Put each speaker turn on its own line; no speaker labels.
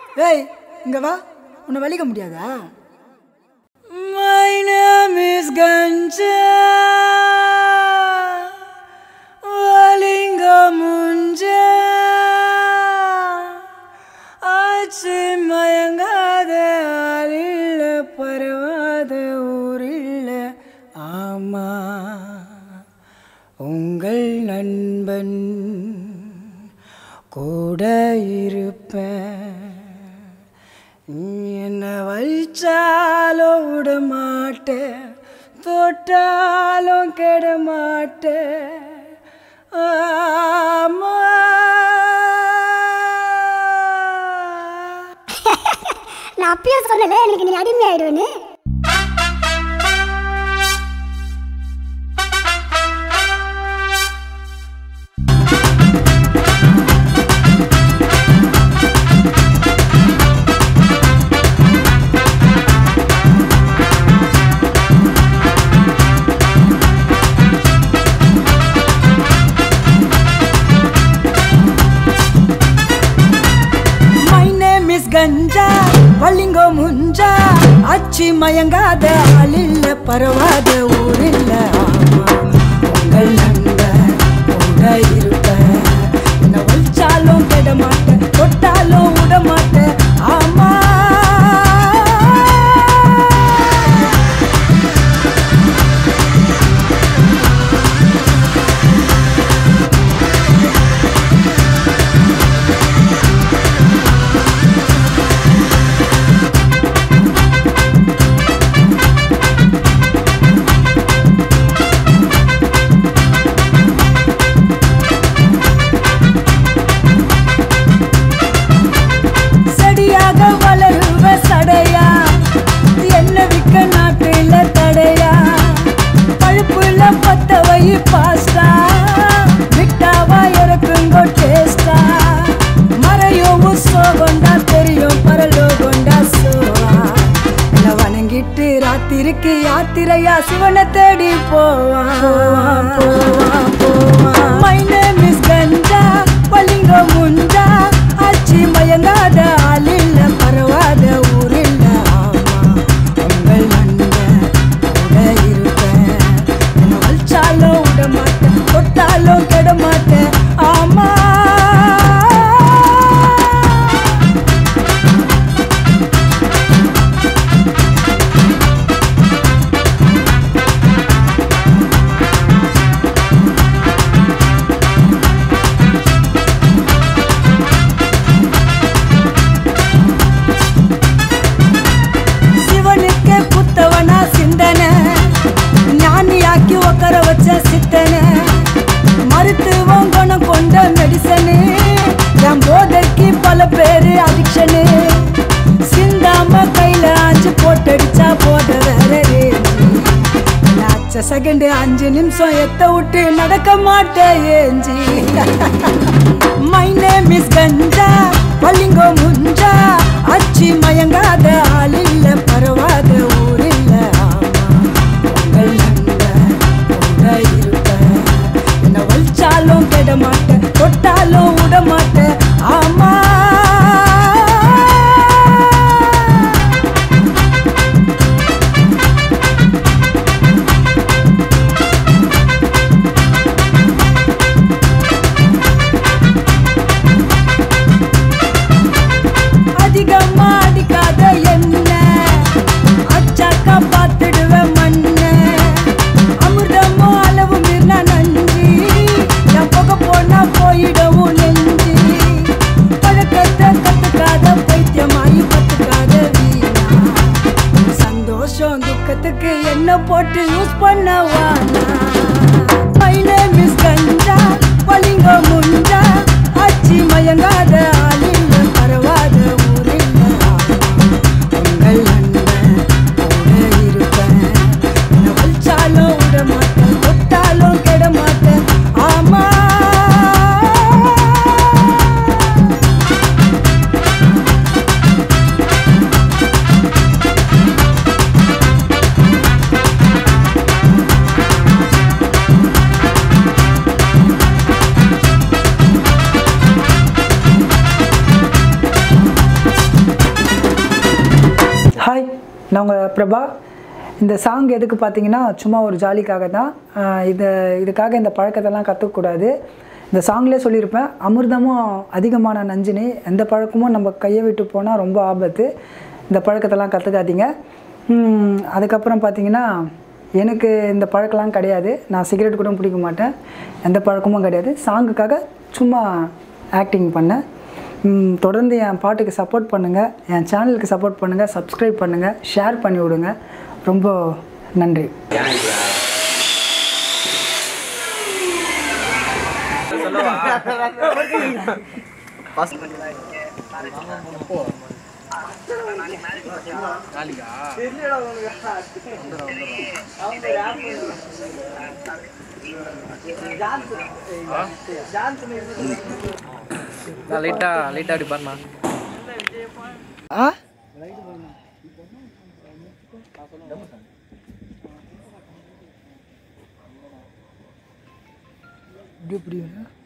ஏய் இங்க வா உன்னை வலிக்க முடியாதா My name is Ganja வலிங்க முஞ்சா ஆச்சு மயங்காத ஆளில்ல பரவாத ஊரில்ல ஆமா உங்கள் நண்பன் கூட இருப்பேன் நீ என்ன வலிச்சாலும் விட மாட்டேன் தொட்டாலும் கெட மாட்டேன் ஆமா
நான் அப்பயே சொல்லல எனக்கு நீ அடிமை ஆயிடுவேன்னு
மை நேம் இஸ் கஞ்சா வள்ளிங்கோ முஞ்சா அச்சி மயங்காத ஆளில்ல பரவாத ஊரில்ல ஆமா உங்கள் நண்பன் கூட இருப்பேன் என்ன வலிச்சாலும் கெட மாட்டேன் தொட்டாலும் விட மாட்டேன் ஆமா செடியாக வளருவ சடையா என்ன விக்க நாட்டுல தடையா பழுப்புல பத்த வை பாஸ்டா விட்டாவா இறக்குங்கோ டேஸ்டா மறையோவும் சோகண்டா தெரியும் பரலோகண்டா சோவா என்ன வணங்கிட்டு ராத்திரிக்கு யாத்திரையா சிவனை தேடி போவான் போவான் போவான் போவான் மை நேம் இஸ் கஞ்சா பளிங்க முஞ்சா ஆச்சி மயங்காத ஆளில்ல பரவாத ஊரில்ல ஆமா உங்கள் நண்பன் கூட இருப்பேன் என்ன வலிச்சாலும் விட மாட்டேன் தொட்டாலும் கெட மாட்டேன் ஆமா சிவனுக்கே புத்தவனா சிந்தனை ஞானியாக்கி உக்கர வச்ச சித்தனை மருத்துவம் குணம் கொண்ட மெடிசனு என் போதைக்கு பல பேரு அடிக்ஷனு சிந்தாம கையில ஆஞ்சு போட்டடிச்சா போத வேற அச்ச செகண்ட் அஞ்சு நிமிஷம் எத்த விட்டு நடக்க மாட்டேன் ஏஞ்சி மை நேம் இஸ் கஞ்சா பள்ளிங்கோ முஞ்சா அச்சி மயங்காத ஆளில்ல பரவாத ஊரில்ல ஆமா உங்கள் நண்பன் கூட இருப்பேன் என்ன வலிச்சாலும் கெட மாட்டேன் தொட்டாலும் விட மாட்டேன் ஆமா அதிகமா அடிக்காத என்ன அச்சாக்கா பார்த்துடுவேன் மண்ண அமிர்தமோ அளவு மீறினா நன்றி நான் புக போனா போயிடவும் நெஞ்சு பழக்கத்தை கத்துக்காத பைத்தியமாயி கத்துக்காத வீணா சந்தோஷம் துக்கத்துக்கு என்ன போட்டு யூஸ் பண்ணவானா My name is கஞ்சா பளிங்க முஞ்சா ஆச்சி மயங்காத ஆளில்ல பரவாத ஊரில்ல உங்கள் நண்பன் கூட இருப்பேன் என்ன வலிச்சாலும் விட மாட்டேன் தொட்டாலும் கெட மாட்டேன் ஆமா நான் உங்கள் பிரபா இந்த சாங் எதுக்கு பார்த்தீங்கன்னா சும்மா ஒரு ஜாலிக்காக தான் ஆஹ் இதை இதுக்காக இந்த பழக்கத்தெல்லாம் கற்றுக்கக்கூடாது இந்த சாங்லேயே சொல்லியிருப்பேன் அமிர்தமும் அதிகமான நஞ்சினி எந்த பழக்கமும் நம்ம கையை விட்டு போனால் ரொம்ப ஆபத்து இந்த பழக்கத்தெல்லாம் கற்றுக்காதீங்க உம், அதுக்கப்புறம் பார்த்தீங்கன்னா எனக்கு இந்த பழக்கம்லாம் கிடையாது நான் சிகரெட் கூட பிடிக்க மாட்டேன் எந்த பழக்கமும் கிடையாது சாங்குக்காக சும்மா ஆக்டிங் பண்ணேன் ம், தொடர்ந்து என் பாட்டுக்கு சப்போர்ட் பண்ணுங்கள் என் சேனலுக்கு சப்போர்ட் பண்ணுங்கள் சப்ஸ்கிரைப் பண்ணுங்கள் ஷேர் பண்ணி விடுங்க ரொம்ப நன்றி
லைட்டா லைட்டா அப்படி பாருண்ணா
ஆ இப்படி இப்படி